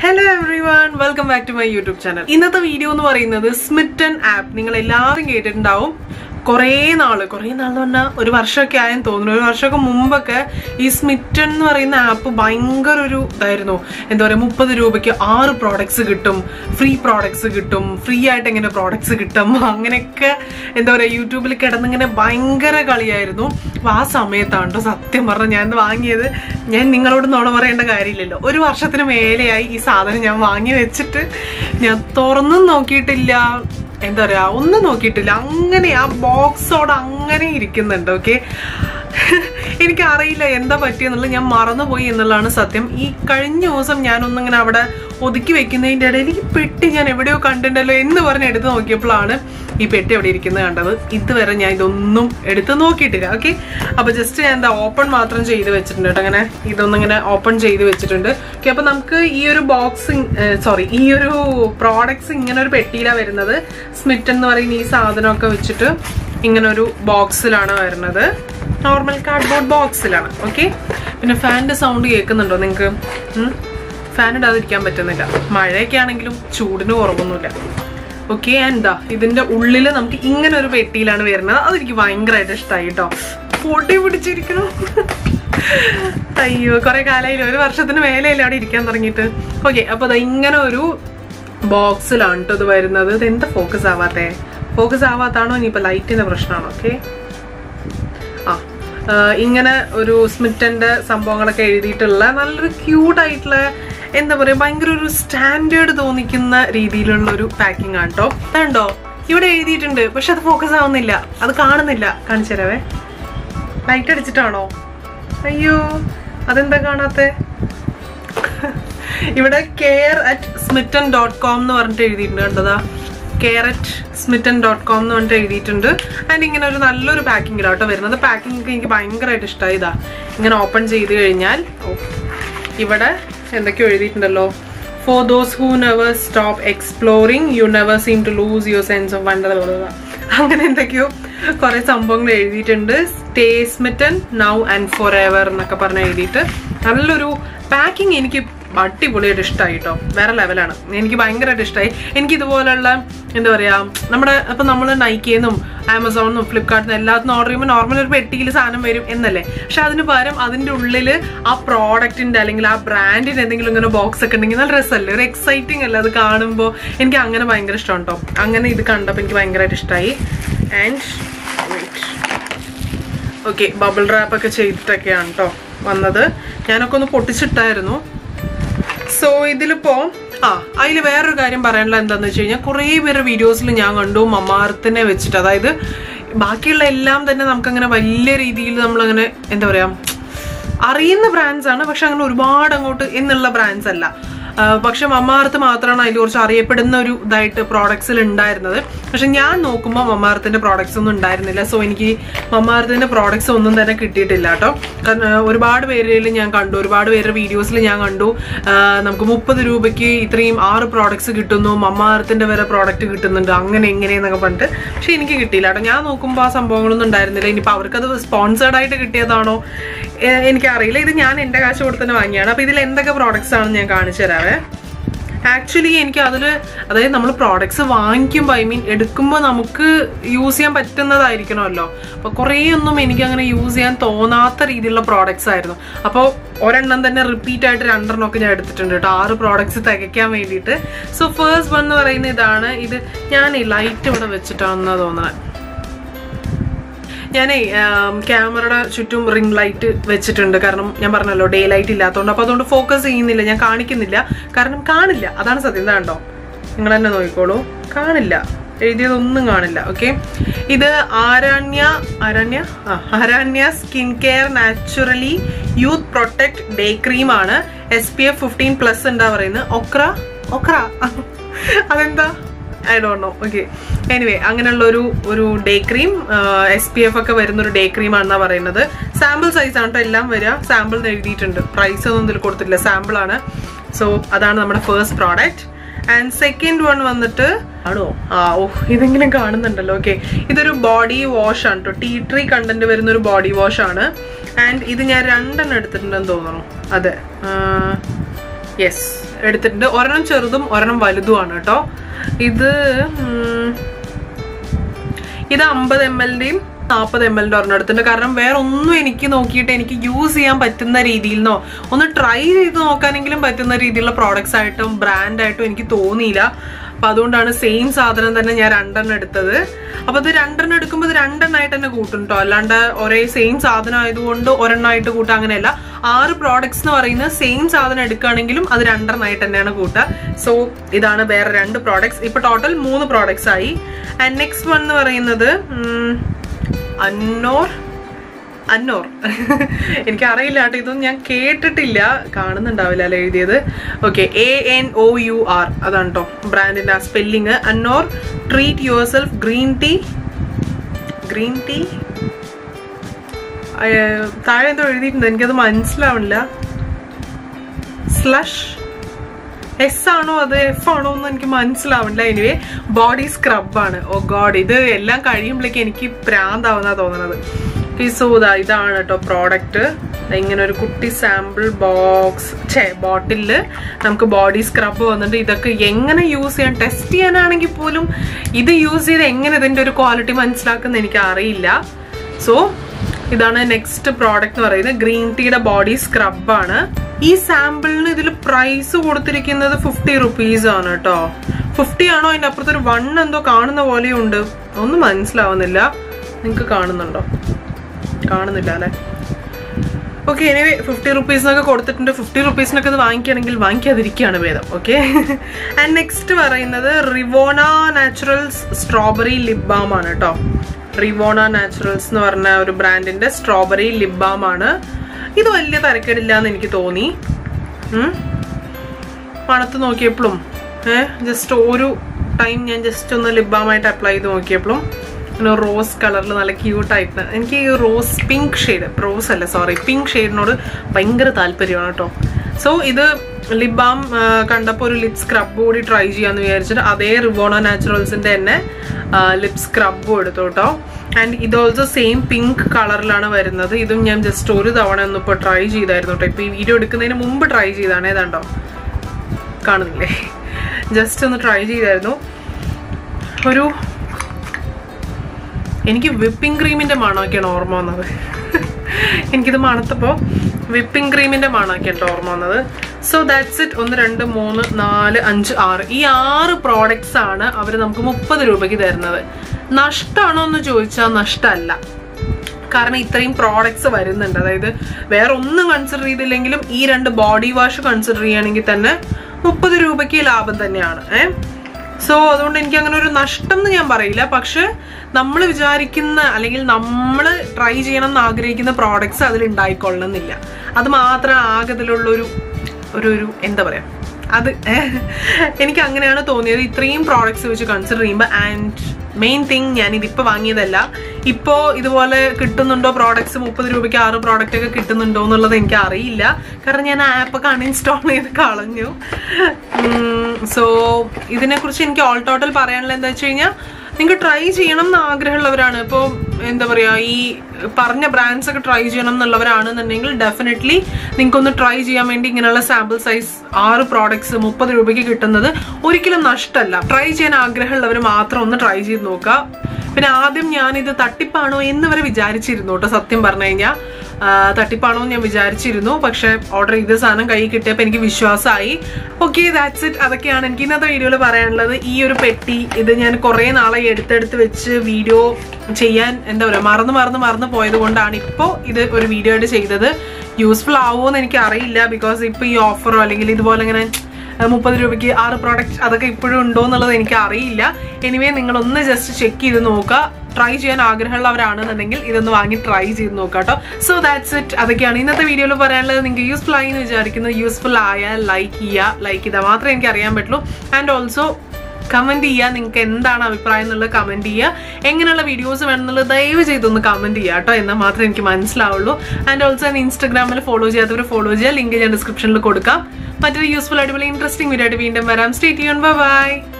Hello everyone welcome back to my YouTube channel ഇന്നത്തെ video എന്ന് പറയുന്നത് Smitten app നിങ്ങൾ എല്ലാവരും കേട്ടിട്ടുണ്ടാവും കുറേ നാള് കുറേ നാൾ എന്ന് പറഞ്ഞാൽ ഒരു വർഷമൊക്കെ ആയെന്ന് തോന്നുന്നു ഒരു വർഷമൊക്കെ മുമ്പൊക്കെ ഈ സ്മിറ്റൻ എന്ന് പറയുന്ന ആപ്പ് ഭയങ്കര ഒരു ഇതായിരുന്നു എന്താ പറയുക മുപ്പത് രൂപയ്ക്ക് ആറ് പ്രോഡക്ട്സ് കിട്ടും ഫ്രീ പ്രോഡക്ട്സ് കിട്ടും ഫ്രീ ആയിട്ട് എങ്ങനെ പ്രോഡക്ട്സ് കിട്ടും അങ്ങനെയൊക്കെ എന്താ പറയുക യൂട്യൂബിൽ കിടന്നിങ്ങനെ ഭയങ്കര കളിയായിരുന്നു അപ്പൊ ആ സമയത്താണ് ട്ടോ സത്യം പറഞ്ഞാൽ ഞാൻ ഇത് വാങ്ങിയത് ഞാൻ നിങ്ങളോട് നോണ പറയേണ്ട കാര്യമില്ലല്ലോ ഒരു വർഷത്തിന് മേലെയായി ഈ സാധനം ഞാൻ വാങ്ങി വെച്ചിട്ട് ഞാൻ തുറന്നും നോക്കിയിട്ടില്ല എന്താ പറയാ ഒന്നും നോക്കിയിട്ടില്ല അങ്ങനെ ആ ബോക്സോട് അങ്ങനെ ഇരിക്കുന്നുണ്ട് ഓക്കെ എനിക്കറിയില്ല എന്താ പറ്റിയെന്നുള്ളത് ഞാൻ മറന്നുപോയി എന്നുള്ളതാണ് സത്യം ഈ കഴിഞ്ഞ ദിവസം ഞാനൊന്നിങ്ങനെ അവിടെ ഒതുക്കി വെക്കുന്നതിൻ്റെ ഇടയിൽ ഈ പെട്ടി ഞാൻ എവിടെയോ കണ്ടിട്ടുണ്ടല്ലോ എന്ന് പറഞ്ഞ് എടുത്ത് നോക്കിയപ്പോഴാണ് ഈ പെട്ടി അവിടെ ഇരിക്കുന്നത് കണ്ടത് ഇതുവരെ ഞാൻ ഇതൊന്നും എടുത്ത് നോക്കിയിട്ടില്ല ഓക്കെ അപ്പൊ ജസ്റ്റ് ഞാൻ എന്താ ഓപ്പൺ മാത്രം ചെയ്ത് വെച്ചിട്ടുണ്ട് കേട്ടോ അങ്ങനെ ഇതൊന്നും ഇങ്ങനെ ഓപ്പൺ ചെയ്ത് വെച്ചിട്ടുണ്ട് ഓക്കെ അപ്പൊ നമുക്ക് ഈ ഒരു ബോക്സ് സോറി ഈ ഒരു പ്രോഡക്ട്സ് ഇങ്ങനെ ഒരു പെട്ടിയിലാണ് വരുന്നത് സ്മിറ്റ് എന്ന് പറയുന്ന ഈ സാധനമൊക്കെ വെച്ചിട്ട് ഇങ്ങനെ ഒരു ബോക്സിലാണ് വരുന്നത് നോർമൽ കാർഡ്ബോർഡ് ബോക്സിലാണ് ഓക്കെ പിന്നെ ഫാനിന്റെ സൗണ്ട് കേൾക്കുന്നുണ്ടോ നിങ്ങൾക്ക് ഫാൻ ഇടാതിരിക്കാൻ പറ്റുന്നില്ല മഴയൊക്കെ ആണെങ്കിലും ചൂടിന് കുറവൊന്നുമില്ല ഓക്കെ എന്താ ഇതിന്റെ ഉള്ളിൽ നമുക്ക് ഇങ്ങനെ ഒരു പെട്ടിയിലാണ് വരുന്നത് അതെനിക്ക് ഭയങ്കരമായിട്ട് ഇഷ്ടമായി കേട്ടോ പൊടി പിടിച്ചിരിക്കണം അയ്യോ കുറെ കാലമായില്ല ഒരു വർഷത്തിന് മേലെയല്ലേ അവിടെ ഇരിക്കാൻ തുടങ്ങിയിട്ട് ഓക്കെ അപ്പൊ അത് ഇങ്ങനെ ഒരു ബോക്സിലാണ് കേട്ടോ ഇത് വരുന്നത് ഇത് എന്താ ഫോക്കസ് ആവാത്തേ ഫോക്കസ് ആവാത്താണോ ഇനിയിപ്പോ ലൈറ്റിന്റെ പ്രശ്നമാണോ ഓക്കെ ആ ആ, ഇങ്ങനെ ഒരു സ്മിറ്റന്റെ സംഭവങ്ങളൊക്കെ എഴുതിയിട്ടുള്ള നല്ലൊരു ക്യൂട്ട് ആയിട്ടുള്ള എന്താ പറയാ ഭയങ്കര ഒരു സ്റ്റാൻഡേർഡ് തോന്നിക്കുന്ന രീതിയിലുള്ള ഒരു പാക്കിംഗ് ആണ് കേട്ടോ കണ്ടോ ഇവിടെ എഴുതിയിട്ടുണ്ട് പക്ഷെ അത് ഫോക്കസ് ആവുന്നില്ല അത് കാണുന്നില്ല കാണിച്ചു തരാവേ ലൈറ്റ് അടിച്ചിട്ടാണോ അയ്യോ അതെന്താ കാണാത്തെ ഇവിടെ care at Smitten dot com എന്ന് പറഞ്ഞിട്ട് എഴുതിയിട്ടുണ്ട് കണ്ടതാ care at Smitten dot com എന്ന് പറഞ്ഞിട്ട് എഴുതിയിട്ടുണ്ട് ആൻഡ് ഇങ്ങനെ ഒരു നല്ലൊരു പാക്കിങ്ങിലാട്ടോ വരുന്നത് പാക്കിംഗ് ഒക്കെ എനിക്ക് ഭയങ്കരമായിട്ട് ഇഷ്ടമായി ഇതാ ഇങ്ങനെ ഓപ്പൺ ചെയ്ത് കഴിഞ്ഞാൽ ഓ, ഇവിടെ എന്തൊക്കെയോ എഴുതിയിട്ടുണ്ടല്ലോ for those who never stop exploring you never seem to lose your sense of wonder അങ്ങനെ എന്തൊക്കെയോ കുറെ സംഭവങ്ങൾ എഴുതിയിട്ടുണ്ട് stay Smitten now and forever എന്നൊക്കെ പറഞ്ഞ് എഴുതിയിട്ട് നല്ലൊരു പാക്കിംഗ് എനിക്ക് അടിപൊളിയായിട്ട് ഇഷ്ടമായി കേട്ടോ വേറെ ലെവലാണ് എനിക്ക് ഭയങ്കരമായിട്ട് ഇഷ്ടമായി എനിക്ക് ഇതുപോലുള്ള എന്താ പറയാ നമ്മുടെ ഇപ്പൊ നമ്മൾ നൈക്കിന്നും ആമസോണിന്നും ഫ്ലിപ്കാർട്ടിന്നും എല്ലാത്തിനും ഓർഡർ ചെയ്യുമ്പോൾ നോർമൽ ഒരു പെട്ടിയിൽ സാധനം വരും എന്നല്ലേ പക്ഷെ അതിന് പകരം അതിന്റെ ഉള്ളിൽ ആ പ്രോഡക്റ്റിന്റെ അല്ലെങ്കിൽ ആ ബ്രാൻഡിന്റെ എന്തെങ്കിലും ഇങ്ങനെ ബോക്സ് ഒക്കെ ഉണ്ടെങ്കിൽ നല്ല രസമല്ലേ ഒരു എക്സൈറ്റിംഗ് അല്ലേ അത് കാണുമ്പോൾ എനിക്ക് അങ്ങനെ ഭയങ്കര ഇഷ്ടം കേട്ടോ അങ്ങനെ ഇത് കണ്ടപ്പോൾ എനിക്ക് ഭയങ്കരമായിട്ട് ഇഷ്ടമായി ആൻഡ് ഓക്കെ ബബിൾ റാപ്പ് ഒക്കെ ചെയ്തിട്ടൊക്കെയാണ് കേട്ടോ വന്നത് ഞാനൊക്കെ ഒന്ന് പൊട്ടിച്ചിട്ടായിരുന്നു സോ ഇതിലിപ്പോ ആ അതിൽ വേറൊരു കാര്യം പറയാനുള്ള എന്താന്ന് വെച്ച് കഴിഞ്ഞാൽ കുറേ പേരുടെ വീഡിയോസിൽ ഞാൻ കണ്ടു മമാർത്തിനെ വെച്ചിട്ട് അതായത് ബാക്കിയുള്ള എല്ലാം തന്നെ നമുക്കങ്ങനെ വലിയ രീതിയിൽ നമ്മളങ്ങനെ എന്താ പറയാ അറിയുന്ന ബ്രാൻഡ്സ് ആണ് പക്ഷെ അങ്ങനെ ഒരുപാട് അങ്ങോട്ട് എന്നുള്ള ബ്രാൻഡ്സ് അല്ല ആ, പക്ഷെ മമ്മാർത്ത് മാത്രമാണ് അതിൽ കുറച്ച് അറിയപ്പെടുന്ന ഒരു ഇതായിട്ട് പ്രോഡക്ട്സിൽ ഉണ്ടായിരുന്നത് പക്ഷെ ഞാൻ നോക്കുമ്പോൾ മമ്മാർത്തിന്റെ പ്രോഡക്ട്സ് ഒന്നും ഉണ്ടായിരുന്നില്ല സോ എനിക്ക് മമ്മാർത്തിന്റെ പ്രോഡക്ട്സ് ഒന്നും തന്നെ കിട്ടിയിട്ടില്ല കേട്ടോ കാരണം ആ, ഒരുപാട് പേരിൽ ഞാൻ കണ്ടു ഒരുപാട് പേരുടെ വീഡിയോസിൽ ഞാൻ കണ്ടു ആ, നമുക്ക് മുപ്പത് രൂപയ്ക്ക് ഇത്രയും ആറ് പ്രോഡക്ട്സ് കിട്ടുന്നു മമ്മാർത്തിന്റെ വരെ പ്രോഡക്റ്റ് കിട്ടുന്നുണ്ട് അങ്ങനെ എങ്ങനെയെന്നൊക്കെ പറഞ്ഞിട്ട് പക്ഷെ എനിക്ക് കിട്ടിയില്ല കേട്ടോ ഞാൻ നോക്കുമ്പോൾ ആ സംഭവങ്ങളൊന്നും ഉണ്ടായിരുന്നില്ല ഇനിയിപ്പോൾ അവർക്കത് സ്പോൺസേർഡ് ആയിട്ട് കിട്ടിയതാണോ ഏഹ് എനിക്കറിയില്ല ഇത് ഞാൻ എൻ്റെ കാശ് കൊടുത്ത് തന്നെ വാങ്ങിയാണ് അപ്പോൾ ഇതിൽ എന്തൊക്കെ പ്രോഡക്ട്സ് ആണെന്ന് ഞാൻ കാണിച്ചു തരാവേ ആക്ച്വലി എനിക്ക് അതിൽ അതായത് നമ്മൾ പ്രോഡക്ട്സ് വാങ്ങിക്കുമ്പോൾ ഐ മീൻ എടുക്കുമ്പോൾ നമുക്ക് യൂസ് ചെയ്യാൻ പറ്റുന്നതായിരിക്കണമല്ലോ അപ്പോൾ കുറേ ഒന്നും എനിക്ക് അങ്ങനെ യൂസ് ചെയ്യാൻ തോന്നാത്ത രീതിയിലുള്ള പ്രോഡക്ട്സ് ആയിരുന്നു അപ്പോൾ ഒരെണ്ണം തന്നെ റിപ്പീറ്റ് ആയിട്ട് രണ്ടെണ്ണം ഒക്കെ ഞാൻ എടുത്തിട്ടുണ്ട് കേട്ടോ ആറ് പ്രോഡക്ട്സ് തികയ്ക്കാൻ വേണ്ടിയിട്ട് സോ ഫേസ്റ്റ് വൺ എന്ന് പറയുന്ന ഇതാണ് ഇത് ഞാൻ ഈ ലൈറ്റ് ഇവിടെ വെച്ചിട്ടാണെന്നാണ് തോന്നുന്നത് ഞാനേ ക്യാമറയുടെ ചുറ്റും റിംഗ് ലൈറ്റ് വെച്ചിട്ടുണ്ട് കാരണം ഞാൻ പറഞ്ഞല്ലോ ഡേ ലൈറ്റ് ഇല്ലാത്തതുകൊണ്ട് അപ്പോൾ അതുകൊണ്ട് ഫോക്കസ് ചെയ്യുന്നില്ല ഞാൻ കാണിക്കുന്നില്ല കാരണം കാണില്ല അതാണ് സത്യം ഇതാ കണ്ടോ നിങ്ങൾ തന്നെ നോക്കിക്കോളൂ കാണില്ല എഴുതിയതൊന്നും കാണില്ല ഓക്കെ ഇത് ആരണ്യ ആരണ്യ ആ Aranya skin care naturally youth protect day cream ആണ് S P F fifteen plus എന്താ പറയുന്നത് ഒക്ര ഒക്ര അതെന്താ I don't know okay anyway അങ്ങനെയുള്ള ഒരു ഒരു day cream S P F ഒക്കെ വരുന്ന ഒരു ഡേ ക്രീം ആണെന്നാ പറയുന്നത് സാമ്പിൾ സൈസ് ആണ് കേട്ടോ എല്ലാം വരിക സാമ്പിൾ എഴുതിയിട്ടുണ്ട് പ്രൈസ് ഒന്നും ഇതിൽ കൊടുത്തിട്ടില്ല സാമ്പിൾ ആണ് സോ അതാണ് നമ്മുടെ first product and second one വന്നിട്ട് ആണോ ആ ഓ ഇതെങ്കിലും കാണുന്നുണ്ടല്ലോ ഓക്കെ ഇതൊരു ബോഡി വാഷ് ആണ് കേട്ടോ ടീ ട്രീ കണ്ടന്റ് വരുന്ന ഒരു ബോഡി വാഷ് ആണ് ആൻഡ് ഇത് ഞാൻ രണ്ടെണ്ണം എടുത്തിട്ടുണ്ടെന്ന് തോന്നുന്നു അതെ യെസ് എടുത്തിട്ടുണ്ട് ഒരെണ്ണം ചെറുതും ഒരെണ്ണം വലുതുമാണ് കേട്ടോ ഇത് ഉം, ഇത് അമ്പത് എം എല്ലിന്റെയും നാൽപ്പത് എം എല്ലിന്റെ ഒരെണ്ണം എടുത്തിട്ടുണ്ട് കാരണം വേറെ ഒന്നും എനിക്ക് നോക്കിയിട്ട് എനിക്ക് യൂസ് ചെയ്യാൻ പറ്റുന്ന രീതിയിൽന്നോ ഒന്ന് ട്രൈ ചെയ്ത് നോക്കാനെങ്കിലും പറ്റുന്ന രീതിയിലുള്ള പ്രോഡക്ട്സ് ആയിട്ടും ബ്രാൻഡായിട്ടും എനിക്ക് തോന്നിയില്ല അപ്പൊ അതുകൊണ്ടാണ് സെയിം സാധനം തന്നെ ഞാൻ രണ്ടെണ്ണം എടുത്തത് അപ്പൊ ഇത് രണ്ടെണ്ണം എടുക്കുമ്പോൾ ഇത് രണ്ടെണ്ണമായിട്ട് തന്നെ കൂട്ടും കേട്ടോ അല്ലാണ്ട് ഒരേ സെയിം സാധനം ആയതുകൊണ്ട് ഒരെണ്ണമായിട്ട് കൂട്ടുക അങ്ങനെയല്ല ആറ് പ്രോഡക്ട്സ് എന്ന് പറയുന്നത് സെയിം സാധനം എടുക്കുകയാണെങ്കിലും അത് രണ്ടെണ്ണമായിട്ട് തന്നെയാണ് കൂട്ടുക സോ ഇതാണ് വേറെ രണ്ട് പ്രോഡക്ട്സ് ഇപ്പൊ ടോട്ടൽ മൂന്ന് പ്രോഡക്ട്സ് ആയി ആൻഡ് നെക്സ്റ്റ് വൺ എന്ന് പറയുന്നത് ഉം, അന്നോർ അന്നോർ എനിക്ക് അറിയില്ല കേട്ടോ ഇതൊന്നും ഞാൻ കേട്ടിട്ടില്ല കാണുന്നുണ്ടാവില്ല അല്ലെ എഴുതിയത് okay A N O U R അതാണ് കേട്ടോ ബ്രാൻഡിന്റെ ആ spelling Anour treat yourself green tea green tea താഴെ എന്തോ എഴുതിയിട്ടുണ്ട് എനിക്കത് മനസ്സിലാവണില്ല സ്ലഷ് എസ് ആണോ അത് എഫ് ആണോ എന്ന് എനിക്ക് മനസ്സിലാവണില്ല എനിവേ ബോഡി സ്ക്രബാണ് ഓ ഗോഡ് ഇത് എല്ലാം കഴിയുമ്പോഴേക്കും എനിക്ക് പ്രാന്താവുന്ന തോന്നുന്നത് സോ ഇതാ ഇതാണ് കേട്ടോ പ്രോഡക്റ്റ് ഇങ്ങനെ ഒരു കുട്ടി സാമ്പിൾ ബോക്സ് ഛേ ബോട്ടിലില് നമുക്ക് ബോഡി സ്ക്രബ് വന്നിട്ട് ഇതൊക്കെ എങ്ങനെ യൂസ് ചെയ്യാൻ ടെസ്റ്റ് ചെയ്യാനാണെങ്കിൽ പോലും ഇത് യൂസ് ചെയ്ത് എങ്ങനെ ഇതിന്റെ ഒരു ക്വാളിറ്റി മനസ്സിലാക്കുന്ന എനിക്ക് അറിയില്ല സോ ഇതാണ് നെക്സ്റ്റ് പ്രോഡക്റ്റ് എന്ന് പറയുന്നത് ഗ്രീൻ ടീയുടെ ബോഡി സ്ക്രബാണ് ഈ സാമ്പിളിന് ഇതിൽ പ്രൈസ് കൊടുത്തിരിക്കുന്നത് ഫിഫ്റ്റി റുപ്പീസ് ആണ് കേട്ടോ ഫിഫ്റ്റി ആണോ അതിന്റെ അപ്പുറത്ത് ഒരു വൺ എന്തോ കാണുന്ന പോലെയുണ്ട് ഒന്നും മനസ്സിലാവുന്നില്ല നിങ്ങൾക്ക് കാണുന്നുണ്ടോ കാണുന്നില്ല അല്ലെ ഓക്കെ എനിവേ ഫിഫ്റ്റി റുപ്പീസിനൊക്കെ കൊടുത്തിട്ടുണ്ട് ഫിഫ്റ്റി റുപ്പീസിനൊക്കെ ഇത് വാങ്ങിക്കുകയാണെങ്കിൽ വാങ്ങിക്കാതിരിക്കുകയാണ് ഭേദം ഓക്കെ ആൻഡ് നെക്സ്റ്റ് പറയുന്നത് Revona naturals strawberry lip balm ആണ് കേട്ടോ റിവോണ നാച്ചുറൽസ് എന്ന് പറഞ്ഞ ഒരു ബ്രാൻഡിന്റെ സ്ട്രോബെറി ലിപ് ബാം ആണ് ഇത് വലിയ തരക്കേടില്ല എന്ന് എനിക്ക് തോന്നി ഉം. മണത്ത് നോക്കിയപ്പോഴും ഏഹ് ജസ്റ്റ് ഒരു ടൈം ഞാൻ ജസ്റ്റ് ഒന്ന് ലിപ് ബാമായിട്ട് അപ്ലൈ ചെയ്ത് നോക്കിയപ്പോഴും പിന്നെ റോസ് കളറിൽ നല്ല ക്യൂട്ടായിട്ട് എനിക്ക് ഈ റോസ് പിങ്ക് ഷെയ്ഡ് റോസ് അല്ല സോറി പിങ്ക് ഷെയ്ഡിനോട് ഭയങ്കര താല്പര്യമാണ് കേട്ടോ സോ ഇത് ലിപ് ബാം കണ്ടപ്പോൾ ഒരു ലിപ് സ്ക്രബ് കൂടി ട്രൈ ചെയ്യാന്ന് വിചാരിച്ചിട്ട് അതേ റിവോണ നാച്ചുറൽസിന്റെ തന്നെ ലിപ് സ്ക്രബും എടുത്തു കേട്ടോ ആൻഡ് ഇത് ഓൾസോ സെയിം പിങ്ക് കളറിലാണ് വരുന്നത് ഇതും ഞാൻ ജസ്റ്റ് ഒരു തവണ ഒന്ന് ഇപ്പോൾ ട്രൈ ചെയ്തായിരുന്നു കേട്ടോ ഇപ്പോൾ ഈ വീഡിയോ എടുക്കുന്നതിന് മുമ്പ് ട്രൈ ചെയ്താണ് ഏതാണ്ടോ കാണുന്നില്ലേ ജസ്റ്റ് ഒന്ന് ട്രൈ ചെയ്തായിരുന്നു ഒരു എനിക്ക് വിപ്പിംഗ് ക്രീമിന്റെ മണമൊക്കെയാണ് ഓർമ്മ വന്നത് എനിക്കിത് മണത്തപ്പോൾ വിപ്പിംഗ് ക്രീമിന്റെ മണമൊക്കെയാണ് ഓർമ്മ വന്നത് സോ ദാറ്റ്സ് ഇറ്റ് ഒന്ന് രണ്ട് മൂന്ന് നാല് അഞ്ച് ആറ് ഈ ആറ് പ്രോഡക്ട്സ് ആണ് അവർ നമുക്ക് മുപ്പത് രൂപയ്ക്ക് തരുന്നത് നഷ്ടമാണോ എന്ന് ചോദിച്ചാൽ നഷ്ടമല്ല കാരണം ഇത്രയും പ്രോഡക്ട്സ് വരുന്നുണ്ട് അതായത് വേറെ ഒന്നും കൺസിഡർ ചെയ്തില്ലെങ്കിലും ഈ രണ്ട് ബോഡി വാഷ് കൺസിഡർ ചെയ്യുകയാണെങ്കിൽ തന്നെ മുപ്പത് രൂപയ്ക്ക് ലാഭം തന്നെയാണ് ഏഹ് സോ അതുകൊണ്ട് എനിക്ക് അങ്ങനെ ഒരു നഷ്ടം എന്ന് ഞാൻ പറയില്ല പക്ഷെ നമ്മൾ വിചാരിക്കുന്ന അല്ലെങ്കിൽ നമ്മൾ ട്രൈ ചെയ്യണം എന്ന് ആഗ്രഹിക്കുന്ന പ്രോഡക്ട്സ് അതിൽ ഉണ്ടായിക്കൊള്ളണമെന്നില്ല അത് മാത്രം ആകതിലുള്ളൊരു ഒരു ഒരു എന്താ പറയാ അത് എനിക്ക് അങ്ങനെയാണ് തോന്നിയത് ഇത്രയും പ്രോഡക്ട്സ് വെച്ച് കൺസിഡർ ചെയ്യുമ്പോൾ ആൻഡ് മെയിൻ തിങ് ഞാൻ ഇതിപ്പോൾ വാങ്ങിയതല്ല ഇപ്പോൾ ഇതുപോലെ കിട്ടുന്നുണ്ടോ പ്രോഡക്ട്സ് മുപ്പത് രൂപയ്ക്ക് ആറ് പ്രോഡക്റ്റ് ഒക്കെ കിട്ടുന്നുണ്ടോ എന്നുള്ളത് എനിക്ക് അറിയില്ല കാരണം ഞാൻ ആപ്പൊക്കെ അൺഇൻസ്റ്റാൾ ചെയ്ത് കളഞ്ഞു സോ ഇതിനെക്കുറിച്ച് എനിക്ക് ഓൾ ടോട്ടൽ പറയാനുള്ളത് എന്താ വെച്ച് കഴിഞ്ഞാൽ നിങ്ങൾക്ക് ട്രൈ ചെയ്യണം എന്ന് ആഗ്രഹമുള്ളവരാണ് ഇപ്പോൾ എന്താ പറയുക ഈ പറഞ്ഞ ബ്രാൻഡ്സ് ഒക്കെ ട്രൈ ചെയ്യണം എന്നുള്ളവരാണെന്നുണ്ടെങ്കിൽ ഡെഫിനറ്റ്ലി നിങ്ങൾക്കൊന്ന് ട്രൈ ചെയ്യാൻ വേണ്ടി ഇങ്ങനെയുള്ള സാമ്പിൾ സൈസ് ആറ് പ്രോഡക്ട്സ് മുപ്പത് രൂപയ്ക്ക് കിട്ടുന്നത് ഒരിക്കലും നഷ്ടമല്ല ട്രൈ ചെയ്യാൻ ആഗ്രഹമുള്ളവർ മാത്രം ഒന്ന് ട്രൈ ചെയ്ത് നോക്കുക പിന്നെ ആദ്യം ഞാനിത് തട്ടിപ്പാണോ എന്ന് വരെ വിചാരിച്ചിരുന്നു കേട്ടോ സത്യം പറഞ്ഞു കഴിഞ്ഞാൽ തട്ടിപ്പാണോ എന്ന് ഞാൻ വിചാരിച്ചിരുന്നു പക്ഷെ ഓർഡർ ചെയ്ത സാധനം കൈ കിട്ടിയപ്പോൾ എനിക്ക് വിശ്വാസമായി ഓക്കെ ദാറ്റ്സ് ഇറ്റ് അതൊക്കെയാണ് എനിക്ക് ഇന്നത്തെ വീഡിയോയിൽ പറയാനുള്ളത് ഈ ഒരു പെട്ടി ഇത് ഞാൻ കുറേ നാളായി എടുത്തെടുത്ത് വെച്ച് വീഡിയോ ചെയ്യാൻ എന്താ പറയുക മറന്ന് മറന്ന് മറന്ന് പോയത് കൊണ്ടാണ് ഇപ്പോൾ ഇത് ഒരു വീഡിയോ ആയിട്ട് ചെയ്തത് യൂസ്ഫുൾ ആവുമോ എന്ന് എനിക്ക് അറിയില്ല ബിക്കോസ് ഇപ്പോൾ ഈ ഓഫറോ അല്ലെങ്കിൽ ഇതുപോലെ ഇങ്ങനെ മുപ്പത് രൂപയ്ക്ക് ആറ് പ്രോഡക്റ്റ് അതൊക്കെ ഇപ്പോഴും ഉണ്ടോ എന്നുള്ളത് എനിക്ക് അറിയില്ല എനിവേ നിങ്ങളൊന്ന് ജസ്റ്റ് ചെക്ക് ചെയ്ത് നോക്കുക ട്രൈ ചെയ്യാൻ ആഗ്രഹമുള്ളവരാണെന്നുണ്ടെങ്കിൽ ഇതൊന്ന് വാങ്ങി ട്രൈ ചെയ്ത് നോക്കുക കേട്ടോ സോ ദാറ്റ്സ് ഇറ്റ് അതൊക്കെയാണ് ഇന്നത്തെ വീഡിയോയിൽ പറയാനുള്ളത് നിങ്ങൾക്ക് യൂസ്ഫുൾ ആയി എന്ന് വിചാരിക്കുന്നു യൂസ്ഫുൾ ആയാൽ ലൈക്ക് ചെയ്യുക ലൈക്ക് ചെയ്താൽ മാത്രമേ എനിക്ക് അറിയാൻ പറ്റുള്ളൂ ആൻഡ് ഓൾസോ കമന്റ് ചെയ്യുക നിങ്ങൾക്ക് എന്താണ് അഭിപ്രായം എന്നുള്ളത് കമന്റ് ചെയ്യുക എങ്ങനെയുള്ള വീഡിയോസ് വേണമെന്നുള്ളത് ദയവ് ചെയ്തൊന്ന് കമന്റ് ചെയ്യുക കേട്ടോ എന്നാൽ മാത്രമേ എനിക്ക് മനസ്സിലാവുള്ളൂ ആൻഡ് ഓൾസോ ഞാൻ ഇൻസ്റ്റാഗ്രാമിൽ ഫോളോ ചെയ്യാത്തവർ ഫോളോ ചെയ്യുക ലിങ്ക് ഞാൻ ഡിസ്ക്രിപ്ഷനിൽ കൊടുക്കാം മറ്റൊരു യൂസ്ഫുൾ അടിപൊളി ഇൻട്രസ്റ്റിംഗ് വീഡിയോ ആയിട്ട് വീണ്ടും വരാം സ്റ്റേ ട്യൂൺ ബൈ